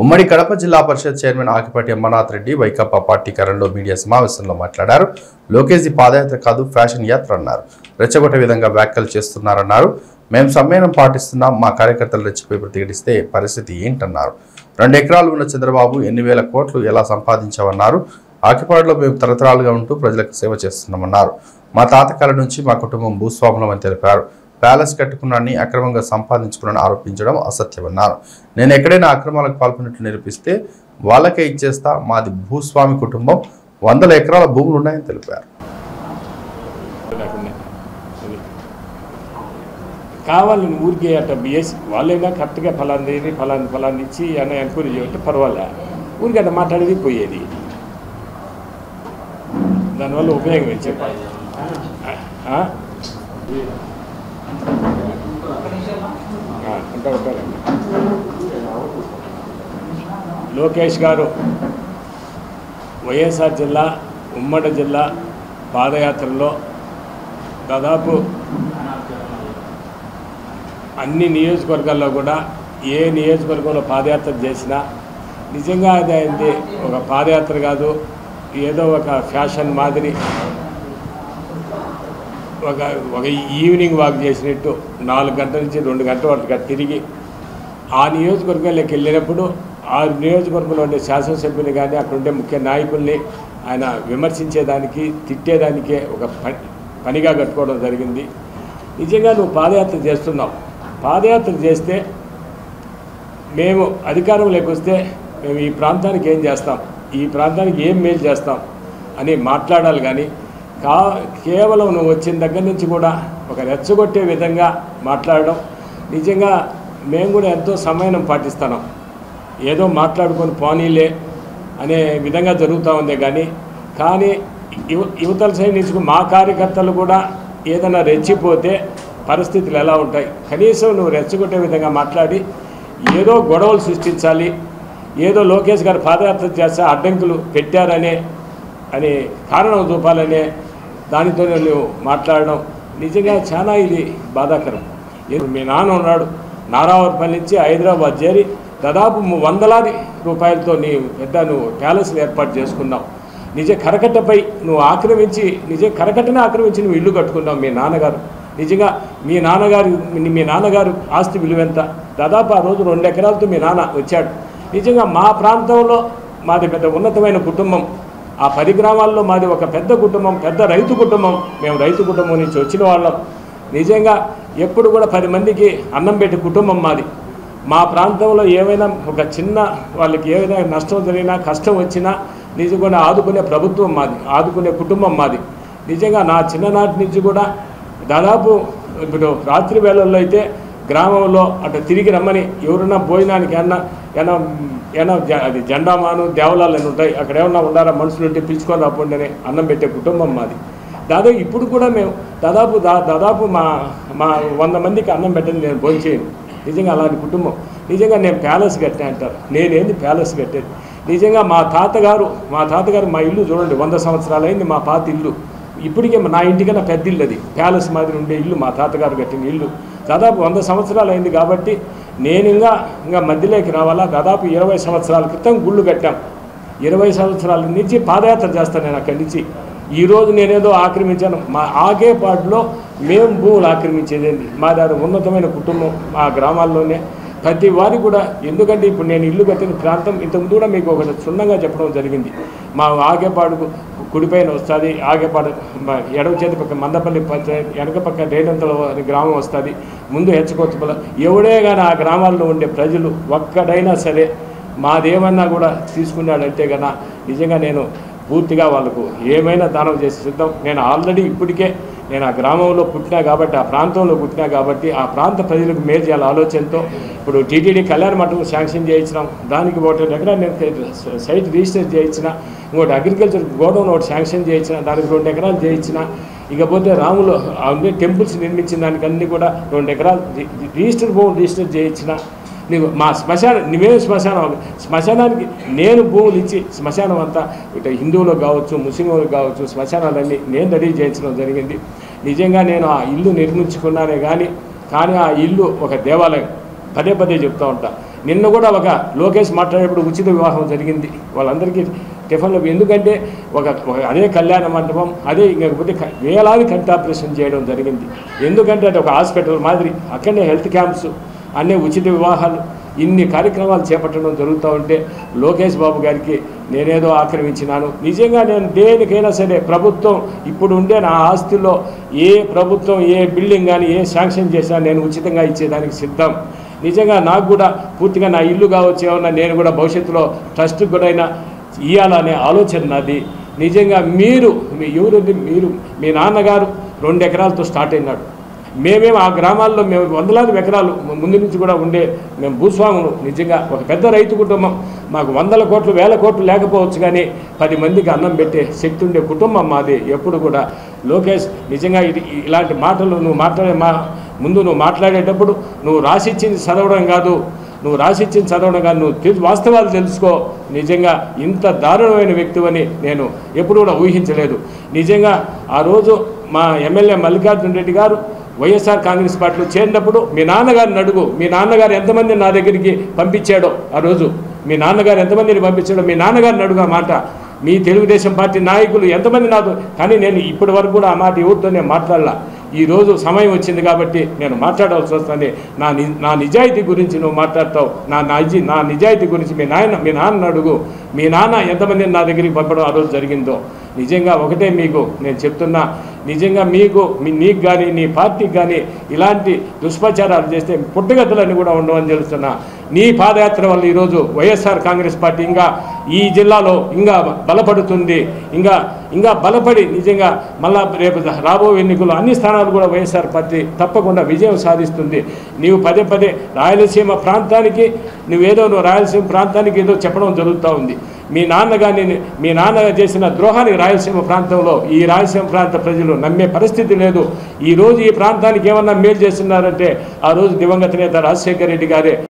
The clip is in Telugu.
ఉమ్మడి కడప జిల్లా పరిషత్ చైర్మన్ ఆకిపాటి అమ్మనాథ్ రెడ్డి వైకాపా పార్టీ కరణలో మీడియా సమావేశంలో మాట్లాడారు లోకేష్ ఈ పాదయాత్ర కాదు ఫ్యాషన్ యాత్ర అన్నారు రెచ్చగొట్టే విధంగా వ్యాఖ్యలు చేస్తున్నారన్నారు మేము సమ్మేళనం పాటిస్తున్నాం మా కార్యకర్తలు రెచ్చిపోయి ప్రతిఘటిస్తే పరిస్థితి ఏంటన్నారు రెండు ఎకరాలు ఉన్న చంద్రబాబు ఎన్ని వేల కోట్లు ఎలా సంపాదించామన్నారు ఆకిపాడులో మేము తరతరాలుగా ఉంటూ ప్రజలకు సేవ చేస్తున్నామన్నారు మా తాతకాల నుంచి మా కుటుంబం భూస్వాములమని తెలిపారు ప్యాలెస్ కట్టుకున్నాన్ని అక్రమంగా సంపాదించుకున్నాను ఆరోపించడం అసత్యమన్నారు నేను ఎక్కడైనా అక్రమాలకు పాల్పడినట్లు నిరూపిస్తే వాళ్ళకే ఇచ్చేస్తా మాది భూస్వామి కుటుంబం వందల ఎకరాల భూములు ఉన్నాయని తెలిపారు లేకుండా అది కావాలని ఊరికే అట్ట బిఎస్ వాళ్ళైనా కరెక్ట్గా ఫలాంది ఫలాంది ఫలాంది ఇచ్చి అన్న ఎంక్వైరీ చేయమంటే పర్వాలే ఊరికి అట్ట మాట్లాడేది పోయేది దానివల్ల ఉపయోగం ఏం చెప్పాలి ఆ? ఆ, ఉంటా ఉంటారండి లోకేష్ గారు వైఎస్ఆర్ జిల్లా ఉమ్మడి జిల్లా పాదయాత్రలో దాదాపు అన్ని నియోజకవర్గాల్లో కూడా ఏ నియోజకవర్గంలో పాదయాత్ర చేసినా నిజంగా అది అయింది ఒక పాదయాత్ర కాదు ఏదో ఒక ఫ్యాషన్ మాదిరి ఒక ఒక ఈవినింగ్ వాక్ చేసినట్టు నాలుగు గంటల నుంచి రెండు గంటల వరకు తిరిగి ఆ నియోజకవర్గాల్లోకి వెళ్ళినప్పుడు ఆ నియోజకవర్గంలో ఉండే శాసనసభ్యులు కానీ అక్కడ ఉండే ముఖ్య నాయకుల్ని ఆయన విమర్శించేదానికి తిట్టేదానికే ఒక పని పనిగా కట్టుకోవడం జరిగింది నిజంగా నువ్వు పాదయాత్ర చేస్తున్నావు పాదయాత్ర చేస్తే మేము అధికారంలోకి వస్తే మేము ఈ ప్రాంతానికి ఏం చేస్తాం ఈ ప్రాంతానికి ఏం మేలు చేస్తాం అని మాట్లాడాలి కానీ కా కేవలం నువ్వు వచ్చిన దగ్గర నుంచి కూడా ఒక రెచ్చగొట్టే విధంగా మాట్లాడడం నిజంగా మేము కూడా ఎంతో సమయం పాటిస్తున్నాం ఏదో మాట్లాడుకొని పోనీలే అనే విధంగా జరుగుతూ ఉంది కానీ కానీ యువ యువతల సైడ్ నుంచి మా కార్యకర్తలు కూడా ఏదైనా రెచ్చిపోతే పరిస్థితులు ఎలా ఉంటాయి కనీసం నువ్వు రెచ్చగొట్టే విధంగా మాట్లాడి ఏదో గొడవలు సృష్టించాలి ఏదో లోకేష్ గారు పాదయాత్ర చేస్తే అడ్డంకులు పెట్టారనే అని కారణం చూపాలనే దానితో నువ్వు మాట్లాడడం నిజంగా చాలా ఇది బాధాకరం ఇప్పుడు మీ నాన్న ఉన్నాడు నారావరపల్లి నుంచి హైదరాబాద్ చేరి దాదాపు ము- వందలాది రూపాయలతో నీ పెద్ద నువ్వు ప్యాలెస్లు ఏర్పాటు చేసుకున్నావు నిజ కరకట్టపై నువ్వు ఆక్రమించి నిజ కరకట్టనే ఆక్రమించి నువ్వు ఇల్లు కట్టుకున్నావు మీ నాన్నగారు నిజంగా మీ నాన్నగారు మీ- మీ నాన్నగారు ఆస్తి విలువ ఎంత దాదాపు ఆ రోజు రెండు ఎకరాలతో మీ నాన్న వచ్చాడు నిజంగా మా ప్రాంతంలో మాది పెద్ద ఉన్నతమైన కుటుంబం ఆ పది గ్రామాల్లో మాది ఒక పెద్ద కుటుంబం పెద్ద రైతు కుటుంబం మేము రైతు కుటుంబం నుంచి వచ్చిన వాళ్ళం నిజంగా ఎప్పుడు కూడా పది మందికి అన్నం పెట్టే కుటుంబం మాది మా ప్రాంతంలో ఏమైనా ఒక చిన్న వాళ్ళకి ఏమైనా నష్టం జరిగినా కష్టం వచ్చినా నిజంగా ఆదుకునే ప్రభుత్వం మాది ఆదుకునే కుటుంబం మాది నిజంగా నా చిన్ననాటి నుంచి కూడా దాదాపు ఇప్పుడు రాత్రి వేళల్లో అయితే గ్రామంలో అటు తిరిగి రమ్మని ఎవరన్నా భోజనానికి ఏమన్నా ఏమన్నా ఏమన్నా జ- అది జెండామాను దేవలాలు అని ఉంటాయి అక్కడ ఏమన్నా ఉండారా మనుషులు ఉంటే పిలుచుకొని రాకుండా అని అన్నం పెట్టే కుటుంబం మాది దాదాపు ఇప్పుడు కూడా మేము దాదాపు దా దాదాపు మా మా వంద మందికి అన్నం పెట్టని నేను భోంచేయను నిజంగా అలాంటి కుటుంబం నిజంగా నేను ప్యాలెస్ కట్టా అంటారు నేనేంది ప్యాలెస్ కట్టేది నిజంగా మా తాతగారు మా తాతగారు మా ఇల్లు చూడండి వంద సంవత్సరాలైంది మా పాత ఇల్లు ఇప్పటికే నా ఇంటికన్నా పెద్ద ఇల్లు అది ప్యాలెస్ మాదిరి ఉండే ఇల్లు మా తాతగారు కట్టిన ఇల్లు దాదాపు వంద సంవత్సరాలు అయింది కాబట్టి నేను ఇంకా ఇంకా మధ్యలోకి రావాలా దాదాపు ఇరవై సంవత్సరాల క్రితం గుళ్ళు కట్టాం ఇరవై సంవత్సరాల నుంచి పాదయాత్ర చేస్తాను నేను అక్కడి నుంచి ఈరోజు నేనేదో ఆక్రమించాను మా ఆగేపాటులో మేము భూములు ఆక్రమించేదేంటి మా దాని ఉన్నతమైన కుటుంబం మా గ్రామాల్లోనే ప్రతి వారి కూడా ఎందుకంటే ఇప్పుడు నేను ఇల్లు కట్టిన ప్రాంతం ఇంతకుముందు కూడా మీకు ఒకటి క్షుణ్ణంగా చెప్పడం జరిగింది మా ఆగేపాడుకు కుడిపైన వస్తుంది ఆగేపాడు మా ఎడవ చేతి పక్క మందపల్లి పంచాయత్ వెనక పక్క రేడంతల అనే గ్రామం వస్తుంది ముందు హెచ్చకొత్తపల ఎవడే కానీ ఆ గ్రామాల్లో ఉండే ప్రజలు ఒక్కడైనా సరే మాదేమన్నా కూడా తీసుకున్నాడంటే కన్నా నిజంగా నేను పూర్తిగా వాళ్ళకు ఏమైనా దానం చేసి సిద్ధం నేను ఆల్రెడీ ఇప్పటికే నేను ఆ గ్రామంలో పుట్టినా కాబట్టి ఆ ప్రాంతంలో పుట్టినా కాబట్టి ఆ ప్రాంత ప్రజలకు మేలు చేయాల ఆలోచనతో ఇప్పుడు టీటీడీ కళ్యాణ మండపం శాంక్షన్ చేయించినాం దానికి ఒకటి ఎకరా నేను సైట్ రిజిస్టర్ చేయించిన ఇంకోటి అగ్రికల్చర్ గోడౌన్ ఒకటి శాంక్షన్ చేయించిన దానికి రెండు ఎకరాలు చేయించిన ఇకపోతే రాములు అన్ని టెంపుల్స్ నిర్మించిన దానికి అన్ని కూడా రెండు ఎకరాలు రి- రిజిస్టర్ భూములు రిజిస్టర్ చేయించిన నీకు మా శ్మశానం నువ్వేం శ్మశానం శ్మశానానికి నేను భూములు ఇచ్చి శ్మశానం అంతా ఇటు హిందువులకు కావచ్చు ముస్లింలకు కావచ్చు శ్మశానాలన్నీ నేను రెడీ చేయించడం జరిగింది నిజంగా నేను ఆ ఇల్లు నిర్మించుకున్నానే కానీ కానీ ఆ ఇల్లు ఒక దేవాలయం పదే పదే చెప్తూ ఉంటా నిన్న కూడా ఒక లోకేష్ మాట్లాడేటప్పుడు ఉచిత వివాహం జరిగింది వాళ్ళందరికీ టిఫిన్లు ఎందుకంటే ఒక ఒక అదే కళ్యాణ మండపం అదే ఇంకపోతే క- వేలాది కంటి ఆపరేషన్ చేయడం జరిగింది ఎందుకంటే అది ఒక హాస్పిటల్ మాదిరి అక్కడనే హెల్త్ క్యాంప్స్ అన్నీ ఉచిత వివాహాలు ఇన్ని కార్యక్రమాలు చేపట్టడం జరుగుతూ ఉంటే లోకేష్ బాబు గారికి నేనేదో ఆక్రమించినాను నిజంగా నేను దేనికైనా సరే ప్రభుత్వం ఇప్పుడు ఉండే నా ఆస్తిలో ఏ ప్రభుత్వం ఏ బిల్డింగ్ కానీ ఏ శాంక్షన్ చేసినా నేను ఉచితంగా ఇచ్చేదానికి సిద్ధం నిజంగా నాకు కూడా పూర్తిగా నా ఇల్లు కావచ్చు ఏమన్నా నేను కూడా భవిష్యత్తులో ట్రస్ట్కి కూడా అయినా ఇవ్వాలనే ఆలోచన నాది నిజంగా మీరు మీ ఎవరు మీరు మీ నాన్నగారు రెండు ఎకరాలతో స్టార్ట్ అయినాడు మేమేం ఆ గ్రామాల్లో మేము వందలాది ఎకరాలు ముందు నుంచి కూడా ఉండే మేము భూస్వాములు నిజంగా ఒక పెద్ద రైతు కుటుంబం మాకు వందల కోట్లు వేల కోట్లు లేకపోవచ్చు కానీ పది మందికి అన్నం పెట్టే శక్తి ఉండే కుటుంబం మాది ఎప్పుడు కూడా లోకేష్ నిజంగా ఇది ఇలాంటి మాటలు నువ్వు మాట్లాడే మా ముందు నువ్వు మాట్లాడేటప్పుడు నువ్వు రాసిచ్చింది చదవడం కాదు నువ్వు రాసిచ్చింది చదవడం కాదు నువ్వు తెలు వాస్తవాలు తెలుసుకో నిజంగా ఇంత దారుణమైన వ్యక్తివని నేను ఎప్పుడు కూడా ఊహించలేదు నిజంగా ఆ రోజు మా ఎమ్మెల్యే మల్లికార్జున రెడ్డి గారు వైఎస్ఆర్ కాంగ్రెస్ పార్టీలో చేరినప్పుడు మీ నాన్నగారిని అడుగు మీ నాన్నగారు ఎంతమంది నా దగ్గరికి పంపించాడో ఆ రోజు మీ నాన్నగారు ఎంతమందిని పంపించాడో మీ నాన్నగారిని అడుగు ఆ మాట మీ తెలుగుదేశం పార్టీ నాయకులు ఎంతమంది నాతో కానీ నేను ఇప్పటి వరకు కూడా ఆ మాట ఎవరితో నేను మాట్లాడలా ఈ రోజు సమయం వచ్చింది కాబట్టి నేను మాట్లాడవలసి వస్తుంది నా ని నా నిజాయితీ గురించి నువ్వు మాట్లాడతావు నా నిజి నా నిజాయితీ గురించి మీ నాయన మీ నాన్న అడుగు మీ నాన్న ఎంతమందిని నా దగ్గరికి పంపడం ఆ రోజు జరిగిందో నిజంగా ఒకటే మీకు నేను చెప్తున్నా నిజంగా మీకు మీ నీకు కానీ నీ పార్టీకి కానీ ఇలాంటి దుష్ప్రచారాలు చేస్తే పుట్టగతులన్నీ కూడా ఉండవని తెలుస్తున్నా నీ పాదయాత్ర వల్ల ఈరోజు వైఎస్ఆర్ కాంగ్రెస్ పార్టీ ఇంకా ఈ జిల్లాలో ఇంకా బలపడుతుంది ఇంకా ఇంకా బలపడి నిజంగా మళ్ళా రేపు రాబో ఎన్నికల్లో అన్ని స్థానాలు కూడా వైఎస్ఆర్ పార్టీ తప్పకుండా విజయం సాధిస్తుంది నీవు పదే పదే రాయలసీమ ప్రాంతానికి నువ్వేదో నువ్వు రాయలసీమ ప్రాంతానికి ఏదో చెప్పడం జరుగుతూ ఉంది మీ నాన్న కానీ మీ నాన్న చేసిన ద్రోహానికి రాయలసీమ ప్రాంతంలో ఈ రాయలసీమ ప్రాంత ప్రజలు నమ్మే పరిస్థితి లేదు ఈ రోజు ఈ ప్రాంతానికి ఏమన్నా మేలు చేస్తున్నారంటే ఆ రోజు దివంగత నేత రాజశేఖర రెడ్డి గారే